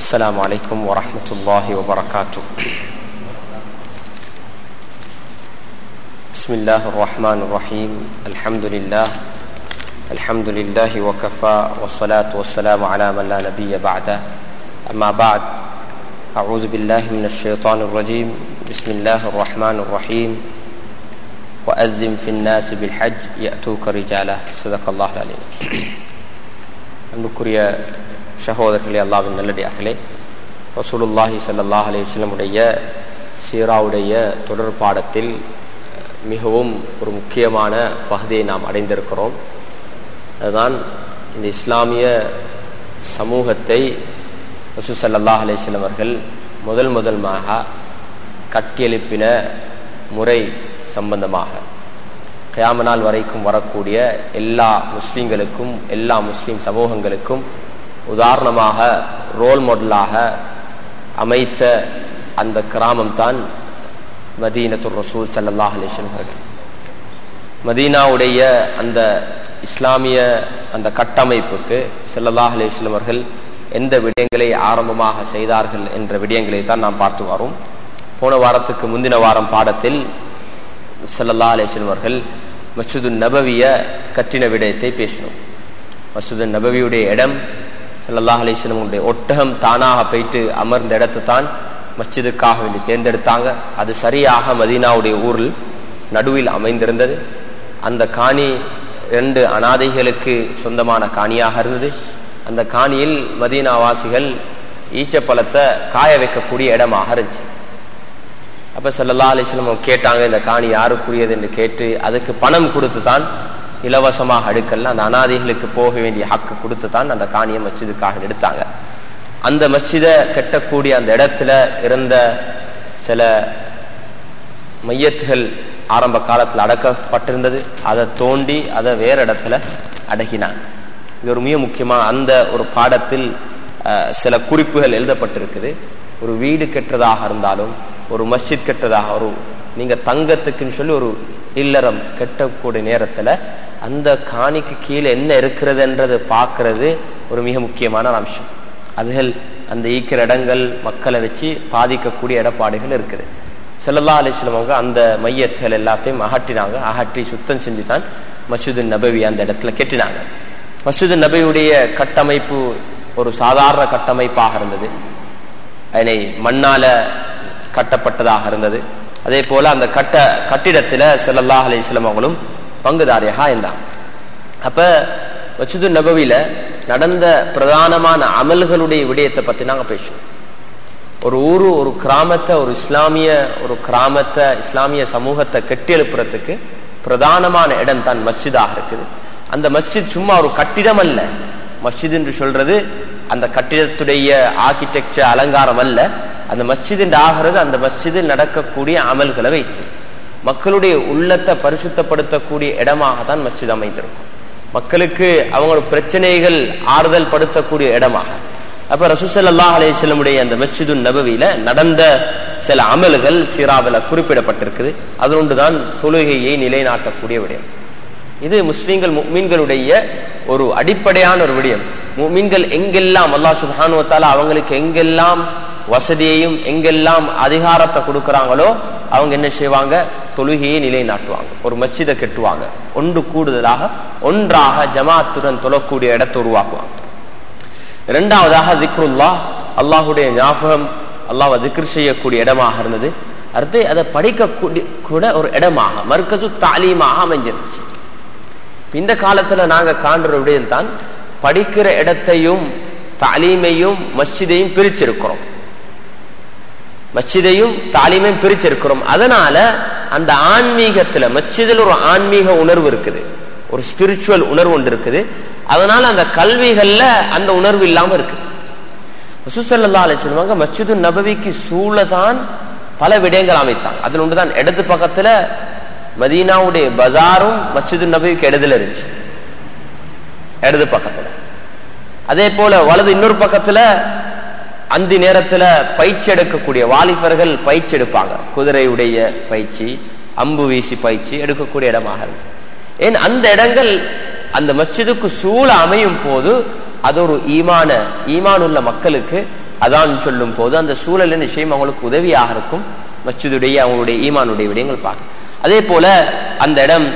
السلام عليكم ورحمة الله وبركاته بسم الله الرحمن الرحيم الحمد لله الحمد لله وكفى والصلاة والسلام على من لا نبي بعده أما بعد أعوذ بالله من الشيطان الرجيم بسم الله الرحمن الرحيم وأذن في الناس بالحج يأتوك رجالا صدق الله العليم அன்புக்குரிய சகோதரர்களே அல்லாவின் நல்லடியார்களே ரசூலுல்லாஹி சல்லாஹ் அலைவசல்லமுடைய சீராவுடைய தொடர் பாடத்தில் மிகவும் ஒரு முக்கியமான பகுதியை நாம் அடைந்திருக்கிறோம் அதுதான் இந்த இஸ்லாமிய சமூகத்தை ரசூ சல்லாஹ் அலைவல்லம் அவர்கள் முதல் முதல்மாக கட்டியெழுப்பின முறை சம்பந்தமாக கயாம நாள் வரைக்கும் வரக்கூடிய எல்லா முஸ்லீம்களுக்கும் எல்லா முஸ்லீம் சமூகங்களுக்கும் உதாரணமாக ரோல் மாடலாக அமைத்த அந்த கிராமம் தான் மதீனத்துர் ரசூல் சல்லாஹ் அலிஸ்லம் அவர்கள் மதீனாவுடைய அந்த இஸ்லாமிய அந்த கட்டமைப்புக்கு சல்லல்லாஹ் அலிஸ்லம் அவர்கள் எந்த விடயங்களை ஆரம்பமாக செய்தார்கள் என்ற விடயங்களை தான் நாம் பார்த்து வரோம் போன வாரத்துக்கு முந்தின வாரம் பாடத்தில் சல்லல்லா அலிஸ்லம் அவர்கள் மசூது நபவிய கட்டின விடயத்தை பேசினோம் மசூது நபவியுடைய இடம் சல்லல்லாஹ் அலிஸ்லமுடைய ஒட்டகம் தானாக போயிட்டு அமர்ந்த இடத்தை தான் மஸ்ஜிதுக்காக வேண்டி தேர்ந்தெடுத்தாங்க அது சரியாக மதீனாவுடைய ஊரில் நடுவில் அமைந்திருந்தது அந்த காணி ரெண்டு அனாதைகளுக்கு சொந்தமான காணியாக இருந்தது அந்த காணியில் மதீனாவாசிகள் ஈச்சப்பழத்தை காய வைக்கக்கூடிய இடமாக இருந்துச்சு அப்ப சல்லல்லா அலிஸ்லம் கேட்டாங்க இந்த காணி யாருக்குரியது என்று கேட்டு அதுக்கு பணம் கொடுத்து தான் இலவசமாக அடுக்கல அந்த அனாதைகளுக்கு போக வேண்டிய ஹக்கு கொடுத்து தான் அந்த காணியை மஸ்ஜிதுக்காக எடுத்தாங்க அந்த மஸ்ஜிதை கட்டக்கூடிய அந்த இடத்துல இருந்த சில மையத்துகள் ஆரம்ப காலத்தில் அடக்கப்பட்டிருந்தது அதை தோண்டி அதை வேற இடத்துல அடக்கினாங்க இது ஒரு மிக முக்கியமான அந்த ஒரு பாடத்தில் சில குறிப்புகள் எழுதப்பட்டிருக்குது ஒரு வீடு கெட்டதாக இருந்தாலும் ஒரு மஸ்ஜித் கெட்டதாக ஒரு நீங்க தங்கத்துக்குன்னு சொல்லி ஒரு இல்லறம் கெட்டக்கூடிய நேரத்துல அந்த காணிக்கு கீழே என்ன இருக்கிறதுன்றது பார்க்கறது ஒரு மிக முக்கியமான ஒரு அம்சம் அதுகள் அந்த ஈக்கிற இடங்கள் மக்களை வச்சு பாதிக்கக்கூடிய இடப்பாடுகள் இருக்குது செல்லல்லா அலிஸ்லம் அவங்க அந்த மையத்துகள் எல்லாத்தையும் அகற்றினாங்க அகற்றி சுத்தம் செஞ்சு தான் மசூது நபவி அந்த இடத்துல கெட்டினாங்க மசூது நபியுடைய கட்டமைப்பு ஒரு சாதாரண கட்டமைப்பாக இருந்தது அதனை மண்ணால கட்டப்பட்டதாக இருந்தது அதே போல அந்த கட்ட கட்டிடத்துல செல்லல்லா அலிஸ்லம் அவங்களும் பங்குதாரியாக இருந்தாங்க அப்ப மசூது நபவில நடந்த பிரதானமான அமல்களுடைய விடயத்தை பத்தி நாங்க பேசுவோம் ஒரு ஊரு ஒரு கிராமத்தை ஒரு இஸ்லாமிய ஒரு கிராமத்தை இஸ்லாமிய சமூகத்தை கெட்டியெழுப்புறதுக்கு பிரதானமான இடம் தான் மஸ்ஜிதாக இருக்குது அந்த மஸ்ஜித் சும்மா ஒரு கட்டிடம் அல்ல மஸ்ஜித் என்று சொல்றது அந்த கட்டிடத்துடைய ஆர்கிடெக்சர் அலங்காரம் அல்ல அந்த மஸ்ஜித் ஆகிறது அந்த மஸ்ஜிதில் நடக்கக்கூடிய அமல்களை வைத்து மக்களுடைய உள்ளத்தை பரிசுத்தப்படுத்தக்கூடிய இடமாக தான் மஸ்ஜித் அமைந்திருக்கும் மக்களுக்கு அவங்க பிரச்சனைகள் ஆறுதல் படுத்தக்கூடிய இடமாக அப்ப ரசூசல்லா அலேஸ்லமுடைய அந்த மஸ்ஜிது நபவியில நடந்த சில அமல்கள் சீராவில் குறிப்பிடப்பட்டிருக்குது அது ஒன்றுதான் தொழுகையை நிலைநாட்டக்கூடிய விடயம் இது முஸ்லீம்கள் மீன்களுடைய ஒரு அடிப்படையான ஒரு விடயம் மீன்கள் எங்கெல்லாம் அல்லா சுபானுவத்தால அவங்களுக்கு எங்கெல்லாம் வசதியையும் எங்கெல்லாம் அதிகாரத்தை கொடுக்கறாங்களோ அவங்க என்ன செய்வாங்க தொழுகையை நிலைநாட்டுவாங்க ஒரு மச்சிதை கெட்டுவாங்க ஒன்று கூடுதலாக ஒன்றாக ஜமாத்துடன் தொழக்கூடிய இடத்தை உருவாக்குவாங்க இரண்டாவதாக திக்ருல்லா அல்லாஹுடைய ஞாபகம் அல்லாஹ் திக்ர் செய்யக்கூடிய இடமாக இருந்தது அடுத்து அதை படிக்கக்கூடிய கூட ஒரு இடமாக மர்க்கசு தாலீமாக அமைஞ்சிருச்சு இந்த காலத்துல நாங்க காண்ற விடயம் தான் படிக்கிற இடத்தையும் தாலீமையும் மஸ்ஜிதையும் பிரிச்சிருக்கிறோம் மஸ்ஜிதையும் தாலீமையும் பிரிச்சிருக்கிறோம் அதனால அந்த ஆன்மீகத்துல மஸ்ஜிதில் ஒரு ஆன்மீக உணர்வு இருக்குது ஒரு ஸ்பிரிச்சுவல் உணர்வு ஒன்று இருக்குது அதனால அந்த கல்விகள்ல அந்த உணர்வு இல்லாம இருக்கு சுசல்லா அலிஸ்லவாங்க மஸ்ஜிது நபவிக்கு சூழதான் பல விடயங்கள் அமைத்தாங்க அதில் ஒன்றுதான் இடது பக்கத்துல மதீனாவுடைய பஜாரும் மஸ்ஜிது நபவிக்கு இடதுல இருந்துச்சு இடது பக்கத்துல அதே போல வலது இன்னொரு பக்கத்துல அந்த நேரத்துல பயிற்சி எடுக்கக்கூடிய வாலிபர்கள் பயிற்சி எடுப்பாங்க குதிரையுடைய பயிற்சி அம்பு வீசி பயிற்சி எடுக்கக்கூடிய இடமாக இருந்தது ஏன் அந்த இடங்கள் அந்த மஸ்ஜிதுக்கு சூழ அமையும் போது அது ஒரு ஈமான ஈமான் உள்ள மக்களுக்கு அதான் சொல்லும் போது அந்த சூழலின் விஷயம் அவங்களுக்கு உதவியாக இருக்கும் மஸ்ஜிதுடைய அவங்களுடைய ஈமானுடைய விடயங்கள் பார்க்க அதே போல அந்த இடம்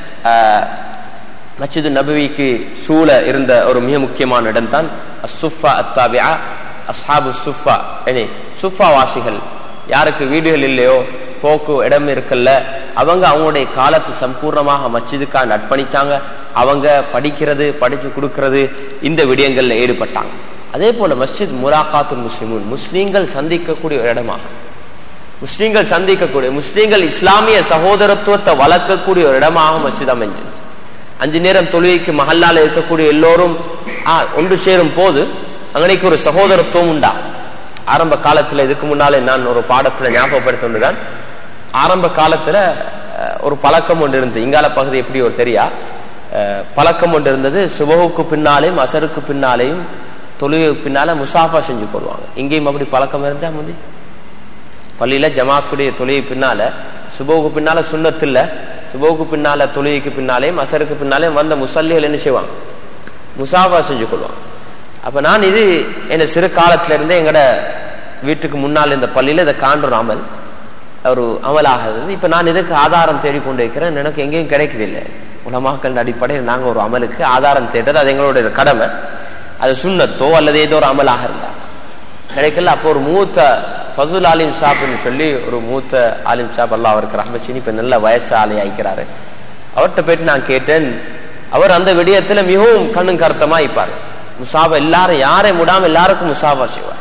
மஸ்ஜிது நபவிக்கு சூழ இருந்த ஒரு மிக முக்கியமான இடம் தான் அசுஃபா அத்தாபியா அஸ்ஹாபு சுஃபா எனி சுஃபா வாசிகள் யாருக்கு வீடுகள் இல்லையோ போக்கு இடம் இருக்குல்ல அவங்க அவங்களுடைய காலத்து சம்பூர்ணமாக மஸ்ஜிதுக்காக அர்ப்பணிச்சாங்க அவங்க படிக்கிறது படிச்சு கொடுக்கறது இந்த விடயங்கள்ல ஈடுபட்டாங்க அதே போல மஸ்ஜித் முலாகாத்து முஸ்லிமுன் முஸ்லீம்கள் சந்திக்கக்கூடிய ஒரு இடமாக முஸ்லீம்கள் சந்திக்கக்கூடிய முஸ்லீம்கள் இஸ்லாமிய சகோதரத்துவத்தை வளர்க்கக்கூடிய ஒரு இடமாக மஸ்ஜித் அமைஞ்சிருச்சு அஞ்சு நேரம் தொழுகைக்கு மஹல்லால இருக்கக்கூடிய எல்லோரும் ஒன்று சேரும் போது அங்கனைக்கு ஒரு சகோதரத்துவம் உண்டா ஆரம்ப காலத்துல இதுக்கு முன்னாலே நான் ஒரு பாடத்துல ஞாபகப்படுத்தொண்டுதான் ஆரம்ப காலத்துல ஒரு பழக்கம் ஒன்று இருந்தது இங்கால பகுதி எப்படி ஒரு தெரியா பழக்கம் ஒன்று இருந்தது சுபகுக்கு பின்னாலேயும் அசருக்கு பின்னாலேயும் தொழுகைக்கு பின்னால முசாஃபா செஞ்சு கொள்வாங்க இங்கேயும் அப்படி பழக்கம் இருந்தா முந்தி பள்ளியில ஜமாத்துடைய தொழுகை பின்னால சுபோவுக்கு பின்னால சுண்ணத்தில்ல சுபோவுக்கு பின்னால தொழுகைக்கு பின்னாலேயும் அசருக்கு பின்னாலேயும் வந்த முசல்லிகள் என்ன செய்வாங்க முசாஃபா செஞ்சு கொள்வாங்க அப்ப நான் இது என் சிறு காலத்துல இருந்தே எங்கட வீட்டுக்கு முன்னால் இந்த பள்ளியில இதை காண்ற அமல் ஒரு அமலாக இருந்தது இப்ப நான் இதுக்கு ஆதாரம் தேடிக்கொண்டு இருக்கிறேன் எனக்கு எங்கேயும் கிடைக்குது இல்லை உலமாக்கள் அடிப்படையில் நாங்க ஒரு அமலுக்கு ஆதாரம் தேடுறது அது எங்களுடைய கடமை அது சுண்ணத்தோ அல்லது ஏதோ ஒரு அமலாக இருந்தா கிடைக்கல அப்போ ஒரு மூத்த ஃபசுல் ஆலிம் ஷாப்னு சொல்லி ஒரு மூத்த ஆலிம் ஷாப் அல்லா அவருக்கு ரஹமச்சினி இப்ப நல்ல வயசு ஆலை ஆயிக்கிறாரு அவர்கிட்ட போயிட்டு நான் கேட்டேன் அவர் அந்த விடயத்துல மிகவும் கண்ணும் கருத்தமா இருப்பார் முசாபா எல்லாரும் யாரை முடாம எல்லாருக்கும் முசாபா செய்வார்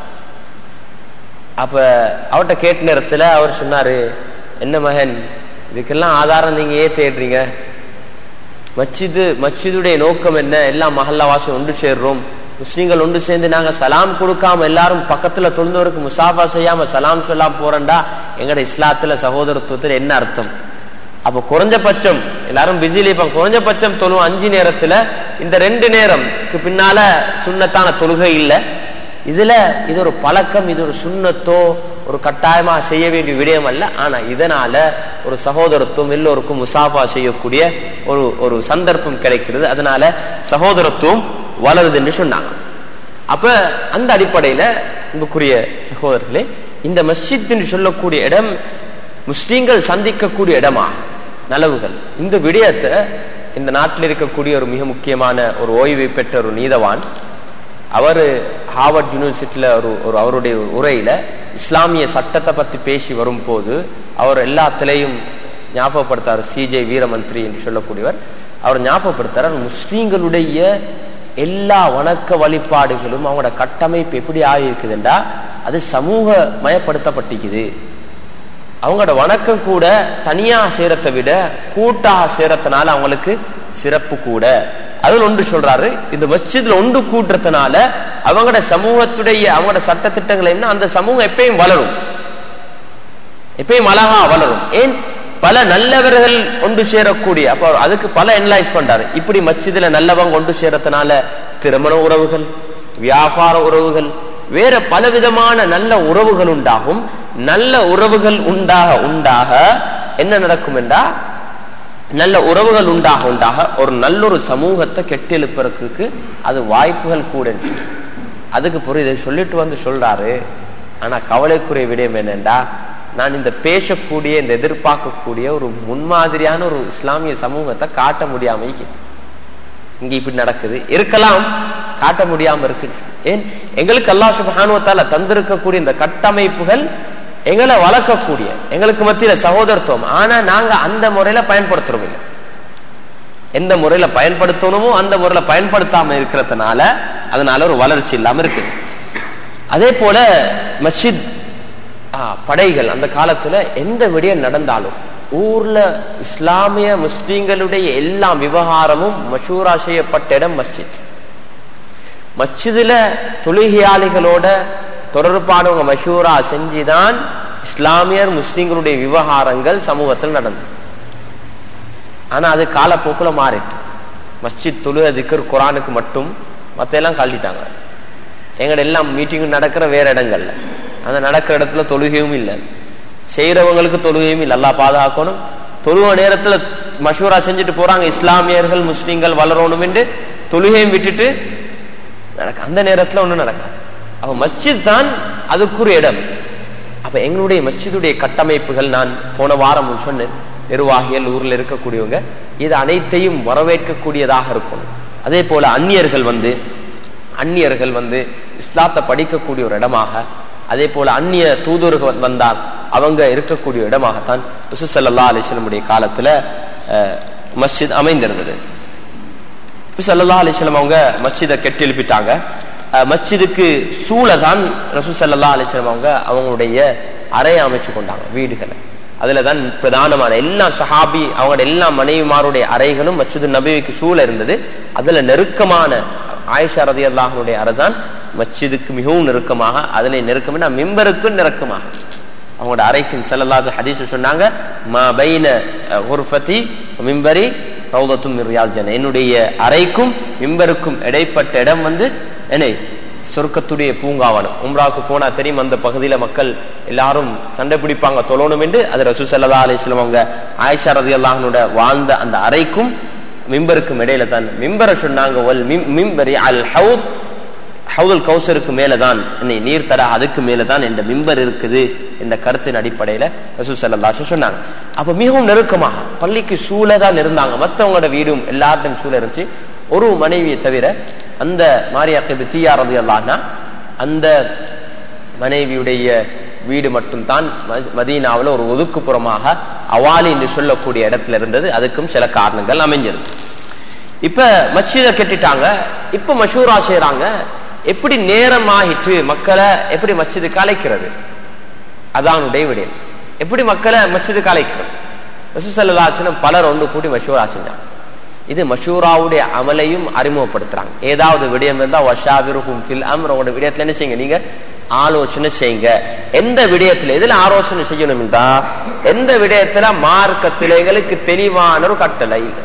அப்ப அவர்கிட்ட கேட்ட நேரத்துல அவர் சொன்னாரு என்ன மகன் இதுக்கெல்லாம் ஆதாரம் நீங்க ஏன் தேடுறீங்க மச்சிது மச்சிதுடைய நோக்கம் என்ன எல்லாம் மஹல்லாவாசி ஒன்று சேர்றோம் முஸ்லீம்கள் ஒன்று சேர்ந்து நாங்க சலாம் கொடுக்காம எல்லாரும் பக்கத்துல தொழுந்தவருக்கு முசாஃபா செய்யாம சலாம் சொல்லாம போறேன்டா எங்கட இஸ்லாத்துல சகோதரத்துவத்துல என்ன அர்த்தம் அப்ப குறைஞ்சபட்சம் எல்லாரும் பிஸில இப்ப குறைஞ்சபட்சம் தொழும் அஞ்சு நேரத்துல இந்த ரெண்டு நேரம்க்கு பின்னால சுண்ணத்தான தொழுகை இல்லை இதுல இது ஒரு பழக்கம் இது ஒரு சுண்ணத்தோ ஒரு கட்டாயமா செய்ய வேண்டிய விடயம் அல்ல ஆனா இதனால ஒரு சகோதரத்துவம் எல்லோருக்கும் முசாஃபா செய்யக்கூடிய ஒரு ஒரு சந்தர்ப்பம் கிடைக்கிறது அதனால சகோதரத்துவம் வளருது என்று சொன்னாங்க அப்ப அந்த அடிப்படையில அன்புக்குரிய சகோதரர்களே இந்த மஸ்ஜித் என்று சொல்லக்கூடிய இடம் முஸ்லீம்கள் சந்திக்கக்கூடிய இடமா நலவுகள் இந்த விடயத்தை இந்த நாட்டில் இருக்கக்கூடிய ஒரு மிக முக்கியமான ஒரு ஓய்வு பெற்ற ஒரு நீதவான் அவர் ஹார்வர்ட் யூனிவர்சிட்டியில ஒரு ஒரு அவருடைய உரையில இஸ்லாமிய சட்டத்தை பத்தி பேசி வரும்போது அவர் எல்லாத்திலையும் ஞாபகப்படுத்தார் சிஜே வீரமந்திரி என்று சொல்லக்கூடியவர் அவர் ஞாபகப்படுத்தார் முஸ்லீம்களுடைய எல்லா வணக்க வழிபாடுகளும் அவங்களோட கட்டமைப்பு எப்படி ஆகியிருக்குதுண்டா அது சமூக மயப்படுத்தப்பட்டிக்குது அவங்களோட வணக்கம் கூட தனியா சேரத்தை விட கூட்டாக சேரத்தினால அவங்களுக்கு சிறப்பு கூட அதில் ஒன்று சொல்றாரு இந்த மஸ்ஜித்ல ஒன்று கூட்டுறதுனால அவங்களோட சமூகத்துடைய அவங்களோட சட்ட திட்டங்கள் என்ன அந்த சமூகம் எப்பயும் வளரும் எப்பயும் அழகா வளரும் ஏன் பல நல்லவர்கள் ஒன்று சேரக்கூடிய அப்ப அதுக்கு பல என்லைஸ் பண்றாரு இப்படி மச்சிதுல நல்லவங்க ஒன்று சேரத்தினால திருமண உறவுகள் வியாபார உறவுகள் வேற பலவிதமான நல்ல உறவுகள் உண்டாகும் நல்ல உறவுகள் உண்டாக உண்டாக என்ன நடக்கும் என்றா நல்ல உறவுகள் உண்டாக உண்டாக ஒரு நல்லொரு சமூகத்தை கெட்டெழுப்புறதுக்கு அது வாய்ப்புகள் கூட அதுக்கு பொருள் இதை சொல்லிட்டு வந்து சொல்றாரு ஆனா கவலைக்குரிய விடயம் என்னண்டா நான் இந்த பேசக்கூடிய இந்த எதிர்பார்க்கக்கூடிய ஒரு முன்மாதிரியான ஒரு இஸ்லாமிய சமூகத்தை காட்ட முடியாம இங்க இப்படி நடக்குது இருக்கலாம் காட்ட முடியாம இருக்கு ஏன் எங்களுக்கு அல்லா சுபானுவத்தால தந்திருக்கக்கூடிய இந்த கட்டமைப்புகள் எங்களை வளர்க்கக்கூடிய எங்களுக்கு மத்தியில சகோதரத்துவம் ஆனா நாங்க அந்த முறையில பயன்படுத்துறோம் இல்லை எந்த முறையில பயன்படுத்தணுமோ அந்த முறையில பயன்படுத்தாம இருக்கிறதுனால அதனால ஒரு வளர்ச்சி இல்லாம இருக்கு அதே போல மஸ்ஜித் படைகள் அந்த காலத்துல எந்த விடயம் நடந்தாலும் ஊர்ல இஸ்லாமிய முஸ்லீம்களுடைய எல்லா விவகாரமும் மஷூரா செய்யப்பட்ட இடம் மஸ்ஜித் மஸ்ஜிதுல தொழுகையாளிகளோட தொடர்பானவங்க மஷூரா செஞ்சுதான் இஸ்லாமியர் முஸ்லீம்களுடைய விவகாரங்கள் சமூகத்தில் நடந்தது ஆனா அது காலப்போக்குல மாறிட்டு மஸ்ஜித் தொழு திக்கர் குரானுக்கு மட்டும் மத்த எல்லாம் கழட்டிட்டாங்க எங்கட எல்லாம் மீட்டிங் நடக்கிற வேற இடங்கள்ல அந்த நடக்கிற இடத்துல தொழுகையும் இல்லை செய்யறவங்களுக்கு தொழுகையும் இல்லை நல்லா பாதுகாக்கணும் தொழுவ நேரத்துல மஷூரா செஞ்சுட்டு போறாங்க இஸ்லாமியர்கள் முஸ்லீம்கள் வளரணும் என்று தொழுகையும் விட்டுட்டு நடக்க அந்த நேரத்துல ஒண்ணு நடக்கும் அப்ப மஸ்ஜித் தான் அதுக்குரிய இடம் அப்ப எங்களுடைய மஸ்ஜிதுடைய கட்டமைப்புகள் நான் போன வாரம் சொன்னேன் நிர்வாகிகள் ஊர்ல இருக்கக்கூடியவங்க இது அனைத்தையும் வரவேற்கக்கூடியதாக இருக்கும் அதே போல அந்நியர்கள் வந்து அந்நியர்கள் வந்து இஸ்லாத்தை படிக்கக்கூடிய ஒரு இடமாக அதே போல அந்நிய தூதர்கள் வந்தால் அவங்க இருக்கக்கூடிய இடமாகத்தான் ரிசுசல்லா அலிஸ்லமுடைய காலத்துல அஹ், மஸ்ஜித் அமைந்திருந்தது சல்லா அலிஸ்லாம் அவங்க மஸ்ஜிதை கெட்டி எழுப்பிட்டாங்க அஹ், மஸ்ஜிதுக்கு சூழதான் ரசூ சல்லா அலிஸ்லாம் அவங்க அவங்களுடைய அறையை அமைச்சு கொண்டாங்க வீடுகளை அதுல தான் பிரதானமான எல்லா சஹாபி அவங்களோட எல்லா மனைவிமாருடைய அறைகளும் மஸ்ஜிது நபிக்கு சூழ இருந்தது அதுல நெருக்கமான ஆயிஷா ரதி அல்லாஹனுடைய அறை தான் மஸ்ஜிதுக்கு மிகவும் நெருக்கமாக அதிலே நெருக்கம்னா மிம்பருக்கும் நெருக்கமாக அவங்களோட அறைக்கு செல்லல்லாத ஹதீஸ் சொன்னாங்க மா பைன குர்ஃபதி மிம்பரி ரௌதத்தும் ரியால் ஜன என்னுடைய அறைக்கும் மிம்பருக்கும் இடைப்பட்ட இடம் வந்து என்னை சொர்க்கத்துடைய பூங்காவனம் உம்ராவுக்கு போனா தெரியும் அந்த பகுதியில மக்கள் எல்லாரும் சண்டை பிடிப்பாங்க தொழணும் என்று அது ரசூ சல்லா அலிஸ்லாம் அவங்க ஆயிஷா ரதி அல்லாஹனோட வாழ்ந்த அந்த அறைக்கும் மிம்பருக்கும் இடையில தான் மிம்பரை சொன்னாங்க வல் மிம் மிம்பரி அல் ஹவுத் ஹவுதுல் கௌசருக்கு மேலதான் என்னை நீர் தர அதுக்கு மேலதான் என்ற மிம்பர் இருக்குது என்ற கருத்தின் அடிப்படையில ரசூல் சல்லாஸ் சொன்னாங்க அப்ப மிகவும் நெருக்கமாக பள்ளிக்கு சூழதான் இருந்தாங்க மத்தவங்களோட வீடும் எல்லார்ட்டும் சூழ இருந்துச்சு ஒரு மனைவியை தவிர அந்த மாரியாக்கு தீயாரது அல்லான்னா அந்த மனைவியுடைய வீடு மட்டும்தான் ம- மதீனாவுல ஒரு ஒதுக்குப்புறமாக அவாலி என்று சொல்லக்கூடிய இடத்துல இருந்தது அதுக்கும் சில காரணங்கள் அமைஞ்சிருக்கு இப்ப மஸ்ஜித கட்டிட்டாங்க இப்ப மஷூரா செய்யறாங்க எப்படி நேரம் ஆகிட்டு மக்களை எப்படி மஸ்ஜிதுக்கு அழைக்கிறது அதான் விடயம் எப்படி மக்களை மஸ்ஜிதுக்கு அழைக்கிறது ரசூசல்லாச்சுன்னு பலர் ஒன்று கூட்டி மஷூரா செஞ்சாங்க இது மஷூராவுடைய அமலையும் அறிமுகப்படுத்துறாங்க ஏதாவது விடயம் இருந்தா வஷாவிருக்கும் ஃபில் அம்ரோட விடயத்துல என்ன செய்யுங்க நீங்க ஆலோசனை செய்யுங்க எந்த விடயத்துல எதுல ஆலோசனை செய்யணும்டா எந்த விடயத்துல மார்க்கத்துல எங்களுக்கு தெளிவான ஒரு கட்டளை இல்லை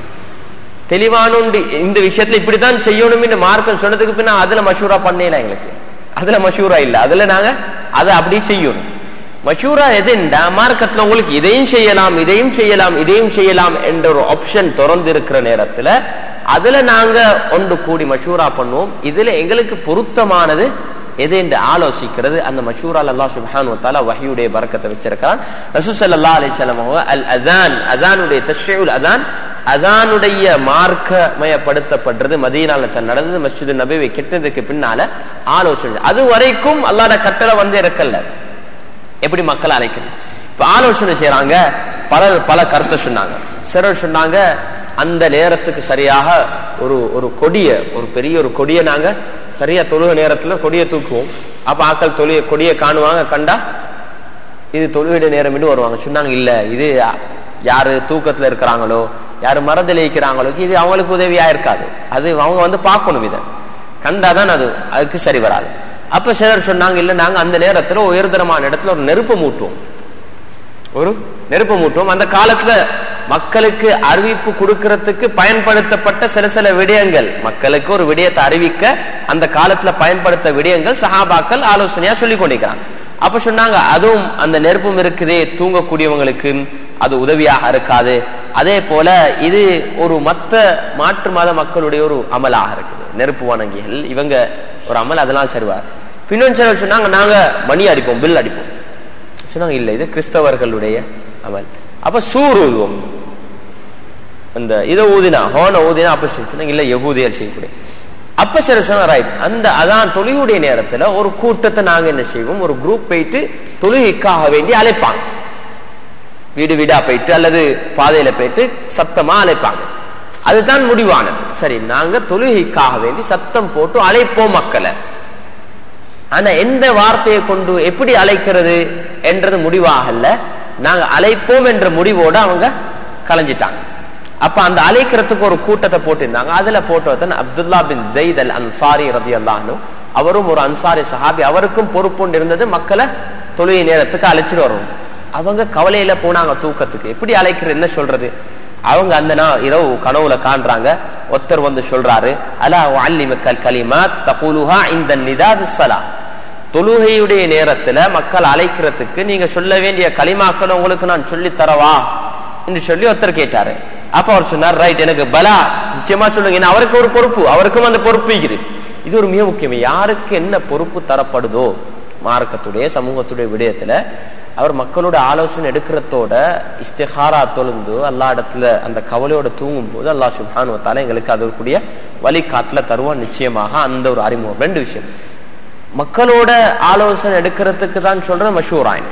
தெளிவான உண்டு இந்த விஷயத்துல இப்படித்தான் செய்யணும் என்று மார்க்கம் சொன்னதுக்கு பின்ன அதுல மஷூரா பண்ணல எங்களுக்கு அதுல மஷூரா இல்ல அதுல நாங்க அதை அப்படி செய்யணும் மஷூரா எதுண்டா மார்க்கத்துல உங்களுக்கு இதையும் செய்யலாம் இதையும் செய்யலாம் இதையும் செய்யலாம் என்ற ஒரு ஆப்ஷன் திறந்து இருக்கிற நேரத்துல அதுல நாங்க ஒன்று கூடி மஷூரா பண்ணுவோம் இதுல எங்களுக்கு பொருத்தமானது எது என்று ஆலோசிக்கிறது அந்த மஷூரால் அல்லாஹ் சுப்ஹானு வத்தாலா வஹியுடைய பரக்கத்தை வச்சிருக்கிறான் ரசூல் ஸல்லல்லாஹு அலைஹி வஸல்லம் அவங்க அல் அதான் அதானுடைய தஷ்ஷீஉல் அதான் அதானுடைய மார்க்கமயப்படுத்தப்படுறது மதீனால தான் நடந்தது மஸ்ஜிது நபிவை கெட்டதுக்கு பின்னால ஆலோசனை அது வரைக்கும் அல்லாஹ்ட கட்டளை வந்து இருக்கல்ல எப்படி மக்கள் அழைக்கணும் இப்ப ஆலோசனை செய்யறாங்க பல பல கருத்தை சொன்னாங்க சிலர் சொன்னாங்க அந்த நேரத்துக்கு சரியாக ஒரு ஒரு கொடிய ஒரு பெரிய ஒரு கொடிய நாங்க சரியா தொழுக நேரத்துல கொடிய தூக்குவோம் அப்ப ஆக்கள் தொழிய கொடிய காணுவாங்க கண்டா இது தொழுகிட நேரம் என்று வருவாங்க சொன்னாங்க இல்ல இது யாரு தூக்கத்துல இருக்கிறாங்களோ யாரு மரத்தில் இருக்கிறாங்களோ இது அவங்களுக்கு உதவியா இருக்காது அது அவங்க வந்து பார்க்கணும் இதை கண்டாதான் அது அதுக்கு சரி வராது அப்ப சிலர் சொன்னாங்க இல்ல நாங்க அந்த நேரத்துல உயர்தரமான இடத்துல ஒரு நெருப்பு மூட்டுவோம் ஒரு நெருப்பு மூட்டுவோம் அந்த காலத்துல மக்களுக்கு அறிவிப்பு கொடுக்கறதுக்கு பயன்படுத்தப்பட்ட சில சில விடயங்கள் மக்களுக்கு ஒரு விடயத்தை அறிவிக்க அந்த காலத்துல பயன்படுத்த விடயங்கள் சஹாபாக்கள் ஆலோசனையா சொல்லி கொண்டிருக்கிறாங்க அப்ப சொன்னாங்க அதுவும் அந்த நெருப்பும் இருக்குதே தூங்கக்கூடியவங்களுக்கு அது உதவியாக இருக்காது அதே போல இது ஒரு மத்த மாற்று மத மக்களுடைய ஒரு அமலாக இருக்குது நெருப்பு வணங்கிகள் இவங்க ஒரு அமல் அதெல்லாம் சரிவார் பின்னொன்று சிலர் சொன்னாங்க நாங்க மணி அடிப்போம் பில் அடிப்போம் சொன்னாங்க இல்ல இது கிறிஸ்தவர்களுடைய அமல் அப்ப சூர் ஊதுவோம் அந்த இதை ஊதினா ஹோன ஊதினா அப்ப சொன்னாங்க இல்ல யகூதியர் செய்யக்கூடிய அப்ப சில சொன்னா ரைட் அந்த அதான் தொழுகையுடைய நேரத்துல ஒரு கூட்டத்தை நாங்க என்ன செய்வோம் ஒரு குரூப் போயிட்டு தொழுகைக்காக வேண்டி அழைப்பாங்க வீடு வீடா போயிட்டு அல்லது பாதையில போயிட்டு சத்தமா அழைப்பாங்க அதுதான் முடிவானது சரி நாங்க தொழுகைக்காக வேண்டி சத்தம் போட்டு அழைப்போம் மக்களை ஆனா எந்த வார்த்தையை கொண்டு எப்படி அழைக்கிறது என்றது முடிவாகல நாங்க அழைப்போம் என்ற முடிவோட அவங்க கலைஞ்சிட்டாங்க அப்ப அந்த அழைக்கிறதுக்கு ஒரு கூட்டத்தை போட்டிருந்தாங்க அதுல போட்டவத்தன் Abdullah bin Zayed Al Ansari ரதி அல்லானு அவரும் ஒரு அன்சாரி சஹாபி அவருக்கும் பொறுப்புண்டு இருந்தது மக்களை தொழுகை நேரத்துக்கு அழைச்சிட்டு வரணும் அவங்க கவலையில போனாங்க தூக்கத்துக்கு எப்படி அழைக்கிறது என்ன சொல்றது அவங்க அந்த நாள் இரவு கனவுல காண்றாங்க ஒருத்தர் வந்து சொல்றாரு அலா அல்லி மக்கள் கலிமா தகுலுஹா இந்த நிதாது சலா தொழுகையுடைய நேரத்துல மக்கள் அழைக்கிறதுக்கு நீங்க சொல்ல வேண்டிய களிமாக்கள் உங்களுக்கு நான் சொல்லி தரவா என்று சொல்லி ஒருத்தர் கேட்டாரு அப்ப அவர் சொன்னார் ரைட் எனக்கு பலா நிச்சயமா சொல்லுங்க ஏன்னா அவருக்கு ஒரு பொறுப்பு அவருக்கும் அந்த பொறுப்பு இருக்குது இது ஒரு மிக முக்கியம் யாருக்கு என்ன பொறுப்பு தரப்படுதோ மார்க்கத்துடைய சமூகத்துடைய விடயத்துல அவர் மக்களோட ஆலோசனை எடுக்கிறதோட இஸ்திஹாரா தொழுந்து அல்லா இடத்துல அந்த கவலையோட தூங்கும் போது அல்லா சுபானுவத்தால எங்களுக்கு அதற்குரிய வழிகாட்டுல தருவான் நிச்சயமாக அந்த ஒரு அறிமுகம் ரெண்டு விஷயம் மக்களோட ஆலோசனை எடுக்கிறதுக்கு தான் சொல்ற மஷூராயின்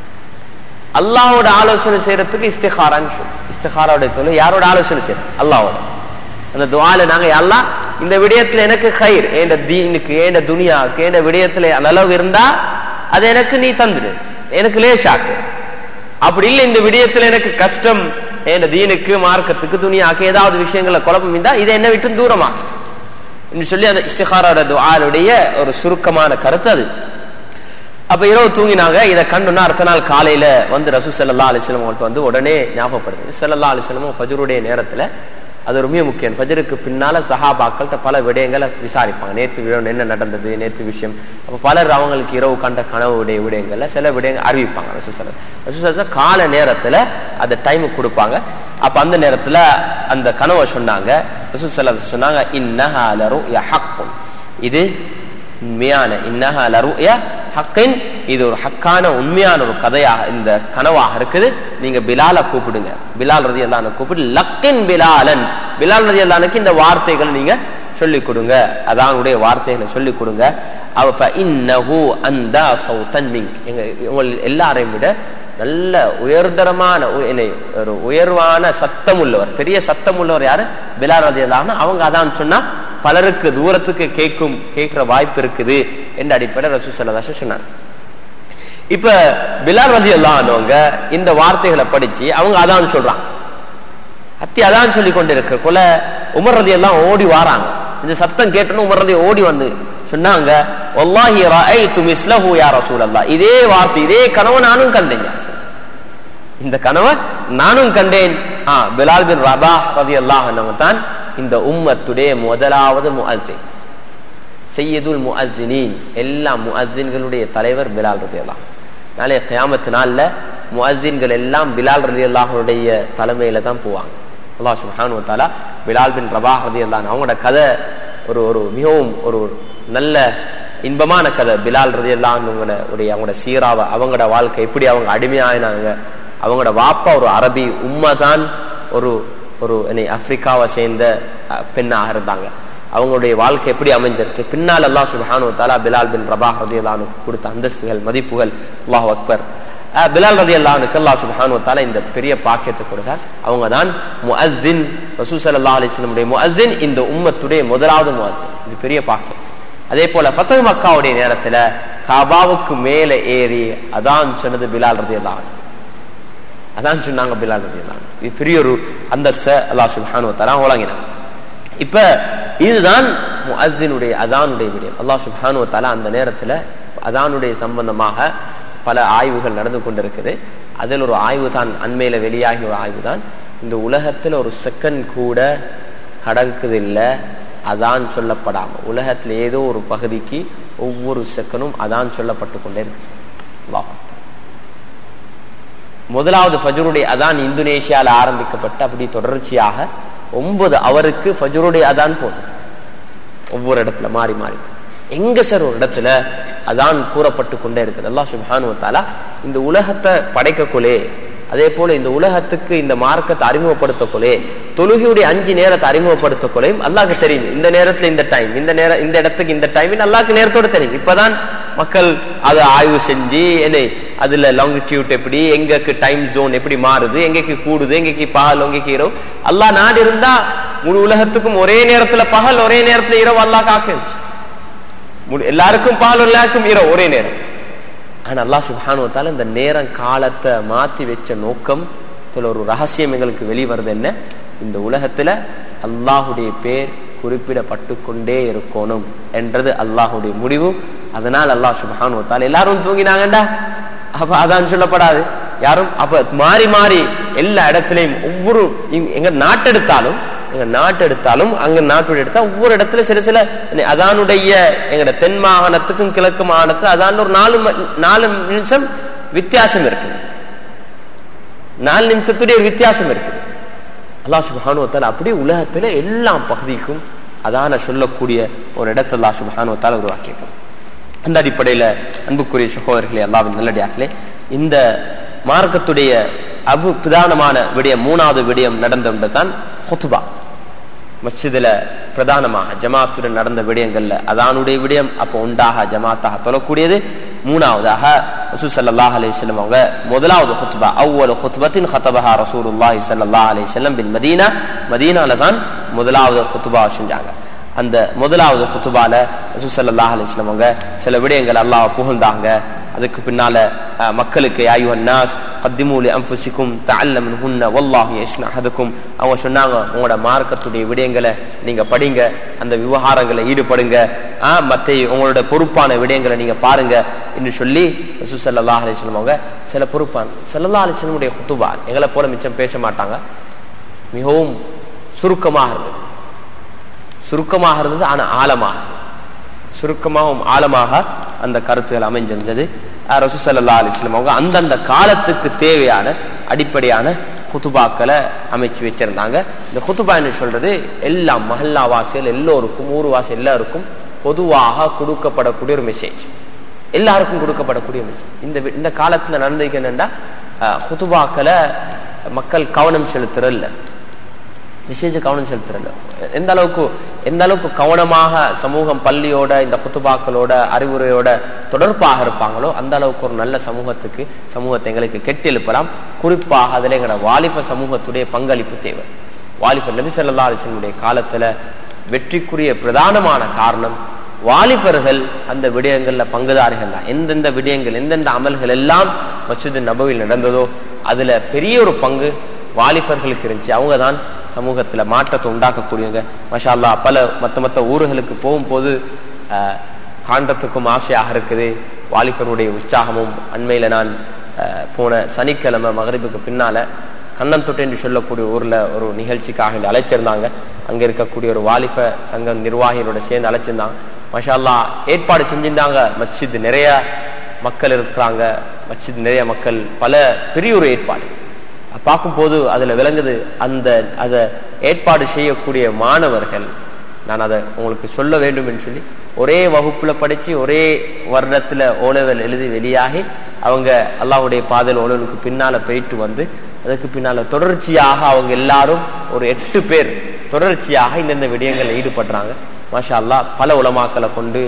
அல்லாவோட ஆலோசனை செய்யறதுக்கு இஸ்திஹாரான்னு சொல்றோம் இஸ்திஹாரோட தொழில் யாரோட ஆலோசனை செய்யறோம் அல்லாவோட அந்த துவால நாங்க அல்லா இந்த விடயத்துல எனக்கு கயிர் ஏண்ட தீனுக்கு ஏண்ட துனியாவுக்கு ஏண்ட விடயத்துல அளவு இருந்தா அது எனக்கு நீ தந்துடு எனக்கு லேசாக்கு அப்படி இல்லை இந்த விடயத்துல எனக்கு கஷ்டம் ஏண்ட தீனுக்கு மார்க்கத்துக்கு துனியாக்கு ஏதாவது விஷயங்கள குழப்பம் இருந்தா இதை என்ன விட்டு தூரமா என்று சொல்லி அந்த இஸ்திகாரோட துவாலுடைய ஒரு சுருக்கமான கருத்து அது அப்ப இரவு தூங்கினாங்க இதை கண்டுனா அடுத்த நாள் காலையில வந்து ரசூ சல்லா அலிஸ்லம் அவங்கள்ட்ட வந்து உடனே ஞாபகப்படுது சல்லா அலிஸ்லமும் ஃபஜருடைய நேரத்துல அது ரொம்ப முக்கியம் ஃபஜருக்கு பின்னால சஹாபாக்கள்கிட்ட பல விடயங்களை விசாரிப்பாங்க நேற்று விடம் என்ன நடந்தது நேற்று விஷயம் அப்ப பலர் அவங்களுக்கு இரவு கண்ட கனவுடைய விடயங்கள்ல சில விடயங்கள் அறிவிப்பாங்க ரசூசல ரசூசல கால நேரத்துல அந்த டைமுக்கு கொடுப்பாங்க அப்ப அந்த நேரத்துல அந்த கனவை சொன்னாங்க ரசூசல சொன்னாங்க இன்னஹாலரு ஹக்கும் இது உண்மையான இன்னஹா லருயா ஹக்கின் இது ஒரு ஹக்கான உண்மையான ஒரு கதையாக இந்த கனவாக இருக்குது நீங்க பிலால கூப்பிடுங்க பிலால் ரதி அல்லான கூப்பிடு லக்கின் பிலாலன் பிலால் ரதி அல்லானுக்கு இந்த வார்த்தைகள் நீங்க சொல்லிக் கொடுங்க அதானுடைய வார்த்தைகளை சொல்லிக் கொடுங்க அவ இன்னஹு அந்த சௌத்தன் மிங் எங்க உங்கள் எல்லாரையும் விட நல்ல உயர்தரமான ஒரு உயர்வான சத்தம் உள்ளவர் பெரிய சத்தம் உள்ளவர் யாரு பிலால் ரதி அல்லான்னு அவங்க அதான் சொன்னா பலருக்கு தூரத்துக்கு கேட்கும் கேட்கிற வாய்ப்பு இருக்குது என்ற அடிப்படை ரசூ சல்லதாச சொன்னார் இப்ப பிலால் ரதி அல்லானவங்க இந்த வார்த்தைகளை படிச்சு அவங்க அதான் சொல்றாங்க அத்தி அதான் சொல்லி கொண்டு இருக்க கொல உமர் ரதி எல்லாம் ஓடி வாராங்க இந்த சத்தம் கேட்டணும் உமர் ரதி ஓடி வந்து சொன்னாங்க ஒல்லாஹி ரஐது மிஸ்லஹு யா ரசூலல்லாஹ் இதே வார்த்தை இதே கனவு நானும் கண்டேன் இந்த கனவை நானும் கண்டேன் ஆ பிலால் பின் ரபா ரதி அல்லாஹ் தான் இந்த உம்மத்துடைய முதலாவது முஅத்தின் செய்யதுல் முஅத்தினீன் எல்லா முஅத்தின்களுடைய தலைவர் பிலால் ரதி அல்லாஹ் நாளே கியாமத்து நாள்ல முஅத்தின்கள் எல்லாம் பிலால் ரதி அல்லாஹனுடைய தலைமையில தான் போவாங்க அல்லாஹ் சுப்ஹானு தாலா பிலால் பின் ரபா ரதி அல்லாஹ் அவங்களோட கதை ஒரு ஒரு மிகவும் ஒரு நல்ல இன்பமான கதை பிலால் ரதி அல்லாஹனுடைய அவங்களோட சீராவை அவங்களோட வாழ்க்கை எப்படி அவங்க அடிமையாயினாங்க அவங்களோட வாப்பா ஒரு அரபி உம்மை தான் ஒரு ஒரு என்னை ஆப்பிரிக்காவை சேர்ந்த பெண்ணாக இருந்தாங்க அவங்களுடைய வாழ்க்கை எப்படி அமைஞ்சிருக்கு பின்னால் அல்லாஹ் சுபானு தாலா பிலால் பின் ரபா ரதி அல்லானு கொடுத்த அந்தஸ்துகள் மதிப்புகள் அல்லாஹ் அக்பர் பிலால் ரதி அல்லானுக்கு அல்லாஹ் சுபானு தாலா இந்த பெரிய பாக்கியத்தை கொடுத்தார் அவங்க தான் முஅத்தின் ரசூசல் அல்லா அலிஸ்லமுடைய முஅத்தின் இந்த உம்மத்துடைய முதலாவது முஅத்தின் இது பெரிய பாக்கியம் அதே போல ஃபத்தஹ் மக்காவுடைய நேரத்துல காபாவுக்கு மேல ஏறி அதான் சொன்னது பிலால் ரதி அல்லான் அதான் சொன்னாங்க பிலால் ரதி அல்லான் இது பெரிய ஒரு அந்தஸ்த அல்லாஹ் சுப்ஹானு தலா வழங்கினான் இப்ப இதுதான் முஅத்தினுடைய அதானுடைய விடயம் அல்லாஹ் சுப்ஹானு தலா அந்த நேரத்துல அதானுடைய சம்பந்தமாக பல ஆய்வுகள் நடந்து கொண்டிருக்குது அதில் ஒரு ஆய்வு தான் அண்மையில வெளியாகிய ஒரு ஆய்வு தான் இந்த உலகத்துல ஒரு செகண்ட் கூட கடக்குது இல்லை அதான் சொல்லப்படாம உலகத்துல ஏதோ ஒரு பகுதிக்கு ஒவ்வொரு செகண்டும் அதான் சொல்லப்பட்டு கொண்டே இருக்கு அல்லாஹ் முதலாவது ஃபஜருடைய அதான் இந்தோனேஷியால ஆரம்பிக்கப்பட்டு அப்படி தொடர்ச்சியாக ஒன்பது அவருக்கு ஃபஜருடைய அதான் போதும் ஒவ்வொரு இடத்துல மாறி மாறி எங்க சார் ஒரு இடத்துல அதான் கூறப்பட்டு கொண்டே இருக்குது அல்லாஹ் சுப்ஹானு தாலா இந்த உலகத்தை படைக்கக்குள்ளே அதே போல இந்த உலகத்துக்கு இந்த மார்க்கத்தை அறிமுகப்படுத்தக்குள்ளே தொழுகையுடைய அஞ்சு நேரத்தை அறிமுகப்படுத்தக்குள்ளையும் அல்லாஹ்க்கு தெரியும் இந்த நேரத்துல இந்த டைம் இந்த நேரம் இந்த இடத்துக்கு இந்த டைம் அல்லாஹ்க்கு நேரத்தோட தெரியும் இப்பதான் மக்கள் அதை ஆய்வு செஞ்சு என்ன அதுல லாங்கிடியூட் எப்படி எங்கக்கு டைம் ஜோன் எப்படி மாறுது எங்கக்கு கூடுது எங்கக்கு பகல் எங்கக்கு இரவு அல்லாஹ் நாடு இருந்தா முழு உலகத்துக்கும் ஒரே நேரத்துல பகல் ஒரே நேரத்துல இரவு அல்லாஹ் காக்க எல்லாருக்கும் பகல் எல்லாருக்கும் இரவு ஒரே நேரம் ஆனா அல்லாஹ் சுபானுவத்தால இந்த நேரம் காலத்தை மாத்தி வச்ச நோக்கம் ஒரு ரகசியம் எங்களுக்கு வெளிவருது என்ன இந்த உலகத்துல அல்லாஹுடைய பேர் குறிப்பிடப்பட்டு கொண்டே இருக்கணும் என்றது அல்லாஹுடைய முடிவு அதனால் அல்லாஹ் சுபானுவத்தால் எல்லாரும் தூங்கினாங்கண்டா அப்ப அதான் சொல்லப்படாது யாரும் அப்ப மாறி மாறி எல்லா இடத்துலயும் ஒவ்வொரு எங்க நாட்டெடுத்தாலும் எங்க நாட்டு எடுத்தாலும் அங்க நாட்டு எடுத்தா ஒவ்வொரு இடத்துல சில சில அதானுடைய எங்கட தென் மாகாணத்துக்கும் கிழக்கு மாகாணத்துக்கும் அதான் ஒரு நாலு நாலு நிமிஷம் வித்தியாசம் இருக்கு நாலு நிமிஷத்துடைய வித்தியாசம் இருக்கு அல்லா சுபானுவத்தால் அப்படியே உலகத்துல எல்லா பகுதிக்கும் அதான சொல்லக்கூடிய ஒரு இடத்தை அல்லாஹ் சுபஹானுவத்தால் உருவாக்கியிருக்கோம் அந்த அடிப்படையில அன்புக்குரிய சகோதரர்களே அல்லாவின் நல்லடியார்களே இந்த மார்க்கத்துடைய அபு பிரதானமான விடயம் மூணாவது விடயம் நடந்த தான் ஹுத்துபா மஸ்ஜிதுல பிரதானமாக ஜமாத்துடன் நடந்த விடயங்கள்ல அதானுடைய விடயம் அப்போ உண்டாக ஜமாத்தாக தொழக்கூடியது மூணாவதாக ரசூல் ஸல்லல்லாஹு அலைஹி வஸல்லம் அவங்க முதலாவது ஹுத்பா அவ்வளவு ஹுத்பத்தின் ஹதபஹா ரசூலுல்லாஹி ஸல்லல்லாஹு அலைஹி வஸல்லம் பில் மதீனா மதீனால தான் முதலாவது ஹுத்பா செஞ்சாங்க அந்த முதலாவது ஹுத்துபால ரசூல் ஸல்லல்லாஹு அலைஹி வஸல்லம் அவங்க சில விடயங்கள் அல்லாஹ் புகழ்ந்தாங்க அதுக்கு பின்னால அஹ், மக்களுக்கு யாயுஹன் நாஸ் கத்திமு லி அன்ஃபுசிக்கும் தஅல்லமுஹுன்ன வல்லாஹு யஸ்னா அஹதுக்கும் அவங்க சொன்னாங்க உங்களோட மார்க்கத்துடைய விடயங்களை நீங்க படிங்க அந்த விவகாரங்களை ஈடுபடுங்க ஆ, மத்தை உங்களோட பொறுப்பான விடயங்களை நீங்க பாருங்க என்று சொல்லி ரசூல் ஸல்லல்லாஹு அலைஹி வஸல்லம் அவங்க சில பொறுப்பான ஸல்லல்லாஹு அலைஹி வஸல்லமுடைய ஹுத்துபா எங்களை போல மிச்சம் பேச மாட்டாங்க மிகவும் சுருக்கமாக இருந்தது சுருக்கமாக இருந்தது ஆனா ஆழமாக இருந்தது. சுருக்கமாகவும் ஆழமாக அந்த கருத்துகள் அமைஞ்சிருந்தது அஹ் ரசூல் ஸல்லல்லாஹு அலைஹி வஸல்லம் அவங்க அந்தந்த காலத்துக்கு தேவையான அடிப்படையான ஹுத்துபாக்களை அமைச்சு வச்சிருந்தாங்க இந்த ஹுத்துபான்னு சொல்றது எல்லா மஹல்லா வாசிகள் எல்லோருக்கும் ஊர்வாசி எல்லாருக்கும் பொதுவாக கொடுக்கப்படக்கூடிய ஒரு மெசேஜ் எல்லாருக்கும் கொடுக்கப்படக்கூடிய மெசேஜ் இந்த வி- இந்த காலத்துல நடந்திருக்கு என்னன்னா அஹ், ஹுத்துபாக்களை மக்கள் கவனம் செலுத்துறதில்ல மெசேஜ் கவனம் செலுத்துறல எந்த அளவுக்கு எந்த அளவுக்கு கவனமாக சமூகம் பள்ளியோட இந்த குத்துபாக்களோட அறிவுரையோட தொடர்பாக இருப்பாங்களோ அந்த அளவுக்கு ஒரு நல்ல சமூகத்துக்கு சமூகத்தை எங்களுக்கு கெட்டெழுப்பலாம் குறிப்பாக அதில் எங்களோட வாலிப சமூகத்துடைய பங்களிப்பு தேவை வாலிப நபி ஸல்லல்லாஹு அலைஹி வஸல்லம் உடைய காலத்துல வெற்றிக்குரிய பிரதானமான காரணம் வாலிபர்கள் அந்த விடயங்கள்ல பங்குதாரிகள் தான் எந்தெந்த விடயங்கள் எந்தெந்த அமல்கள் எல்லாம் மஸ்ஜித் நபவியில் நடந்ததோ அதுல பெரிய ஒரு பங்கு வாலிபர்களுக்கு இருந்துச்சு அவங்க தான் சமூகத்துல மாற்றத்தை உண்டாக்கக்கூடியவங்க மஷா அல்லாஹ் பல மத்த மத்த ஊர்களுக்கு போகும்போது ஆஹ், காண்றதுக்கும் ஆசையாக இருக்குது வாலிபருடைய உற்சாகமும் அண்மையில நான் ஆஹ், போன சனிக்கிழமை மகரிபுக்கு பின்னால கண்ணந்தொட்டு என்று சொல்லக்கூடிய ஊர்ல ஒரு நிகழ்ச்சிக்காக என்னை அழைச்சிருந்தாங்க அங்க இருக்கக்கூடிய ஒரு வாலிப சங்க நிர்வாகிகளோட சேர்ந்து அழைச்சிருந்தாங்க மஷா அல்லாஹ் ஏற்பாடு செஞ்சிருந்தாங்க மஸ்ஜித் நிறைய மக்கள் இருக்கிறாங்க மஸ்ஜித் நிறைய மக்கள் பல பெரிய ஒரு ஏற்பாடு பார்க்கும்போது அதுல விளங்குது அந்த அதை ஏற்பாடு செய்யக்கூடிய மாணவர்கள் நான் அதை உங்களுக்கு சொல்ல வேண்டும் என்று சொல்லி ஒரே வகுப்புல படிச்சு ஒரே வருடத்துல ஓலவல் எழுதி வெளியாகி அவங்க அல்லாஹ்வுடைய பாதையில் ஓலவலுக்கு பின்னால போயிட்டு வந்து அதுக்கு பின்னால தொடர்ச்சியாக அவங்க எல்லாரும் ஒரு எட்டு பேர் தொடர்ச்சியாக இந்தந்த விடயங்களில் ஈடுபடுறாங்க மாஷா அல்லாஹ் பல உலமாக்களை கொண்டு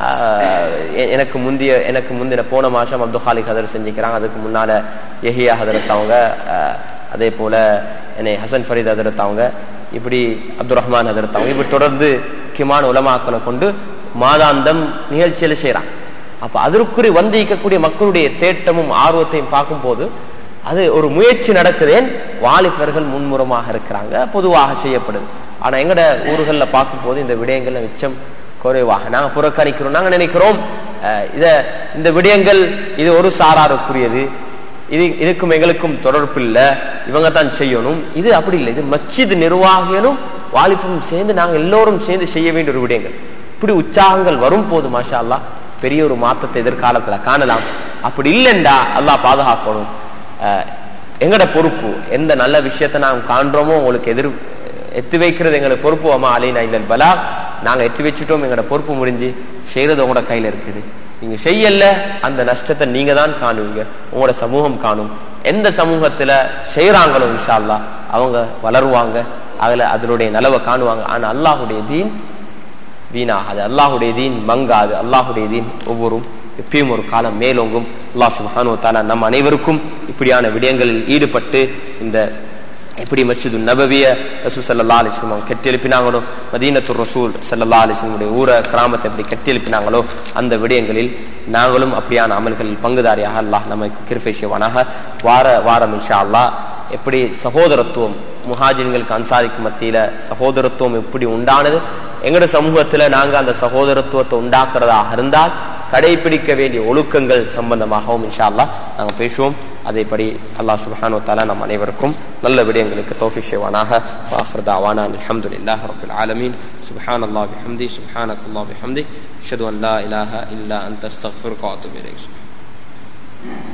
ஆஹ், எ- எனக்கு முந்தைய எனக்கு முந்தின போன மாசம் அப்துல் ஹாலிக் ஹதர் செஞ்சுக்கிறாங்க அதுக்கு முன்னால எஹியா ஹதரத் அவங்க ஆஹ், அதே போல என்னை ஹசன் ஃபரீத் ஹதரத் அவங்க இப்படி அப்துல் ரஹ்மான் ஹதரத் அவங்க இப்படி தொடர்ந்து முக்கியமான உலமாக்களை கொண்டு மாதாந்தம் நிகழ்ச்சியில செய்றாங்க அப்ப அதற்குரிய வந்திக்கக்கூடிய மக்களுடைய தேட்டமும் ஆர்வத்தையும் பார்க்கும்போது அது ஒரு முயற்சி நடக்குதேன் வாலிபர்கள் முன்முறமாக இருக்கிறாங்க பொதுவாக செய்யப்படுது ஆனா எங்கட ஊர்கள்ல பார்க்கும்போது இந்த விடயங்கள்ல மிச்சம் குறைவாக நாங்க புறக்கணிக்கிறோம் நாங்க நினைக்கிறோம் அஹ், இத இந்த விடயங்கள் இது ஒரு சாராருக்குரியது இது இதுக்கும் எங்களுக்கும் தொடர்பு இல்ல இவங்க தான் செய்யணும் இது அப்படி இல்லை இது மஸ்ஜித் நிர்வாகிகளும் வாலிபும் சேர்ந்து நாங்க எல்லோரும் சேர்ந்து செய்ய வேண்டிய ஒரு விடயங்கள் இப்படி உற்சாகங்கள் வரும் போது மாஷா அல்லாஹ் பெரிய ஒரு மாற்றத்தை எதிர்காலத்துல காணலாம் அப்படி இல்லைண்டா அல்லாஹ் பாதுகாக்கணும் அஹ், எங்கட பொறுப்பு எந்த நல்ல விஷயத்தை நாம் காண்றோமோ உங்களுக்கு எதிர் எத்து வைக்கிறது எங்களோட பொறுப்பு அம்மா அலைனா இல்லல் பலா நாங்க எத்து வச்சுட்டோம் எங்களோட பொறுப்பு முடிஞ்சு செய்யறது உங்களோட கையில இருக்குது நீங்க செய்யல அந்த நஷ்டத்தை நீங்க தான் காணுவீங்க உங்களோட சமூகம் காணும் எந்த சமூகத்துல செய்யறாங்களோ இன்ஷா அல்லாஹ் அவங்க வளருவாங்க அதுல அதனுடைய நலவை காணுவாங்க ஆனா அல்லாஹுடைய தீன் வீணாகாது அல்லாஹுடைய தீன் மங்காது அல்லாஹுடைய தீன் ஒவ்வொரு எப்பயும் ஒரு காலம் மேலோங்கும் அல்லாஹ் சுப்ஹானஹு வ தஆலா நம் அனைவருக்கும் இப்படியான விடயங்களில் ஈடுபட்டு இந்த எப்படி மஸ்ஜிது நபவிய ரசூல் ஸல்லல்லாஹு அலைஹி வஸல்லம் கட்டி எழுப்பினாங்களோ மதீனத்து ரசூல் ஸல்லல்லாஹு அலைஹி வஸல்லம் ஊரை கிராமத்தை எப்படி கட்டி எழுப்பினாங்களோ அந்த விடயங்களில் நாங்களும் அப்படியான அமல்களில் பங்குதாரியாக அல்லாஹ் நமக்கு கிருபை செய்வானாக வார வாரம் இன்ஷா அல்லாஹ் எப்படி சகோதரத்துவம் முஹாஜின்களுக்கு அன்சாரிக்கு மத்தியில சகோதரத்துவம் எப்படி உண்டானது எங்கட சமூகத்துல நாங்க அந்த சகோதரத்துவத்தை உண்டாக்குறதாக இருந்தால் கடைபிடிக்க வேண்டிய ஒழுக்கங்கள் சம்பந்தமாகவும் இன்ஷா அல்லாஹ் நாங்க பேசுவோம் அதேபடி அல்லாஹ் சுப்ஹானஹு வ தஆலா நம் அனைவருக்கும் நல்ல விடயங்களுக்கு தௌஃபீக் செய்வானாக வாஹிர் தாவானா அல்ஹம்துலில்லாஹி ரப்பில் ஆலமீன் சுப்ஹானல்லாஹி பிஹம்தி சுப்ஹானக்கல்லாஹி பிஹம்தி அஷ்ஹது அன் லா இலாஹா இல்லா அன்த அஸ்தக்ஃபிருக வ அத்தூபு இலைக்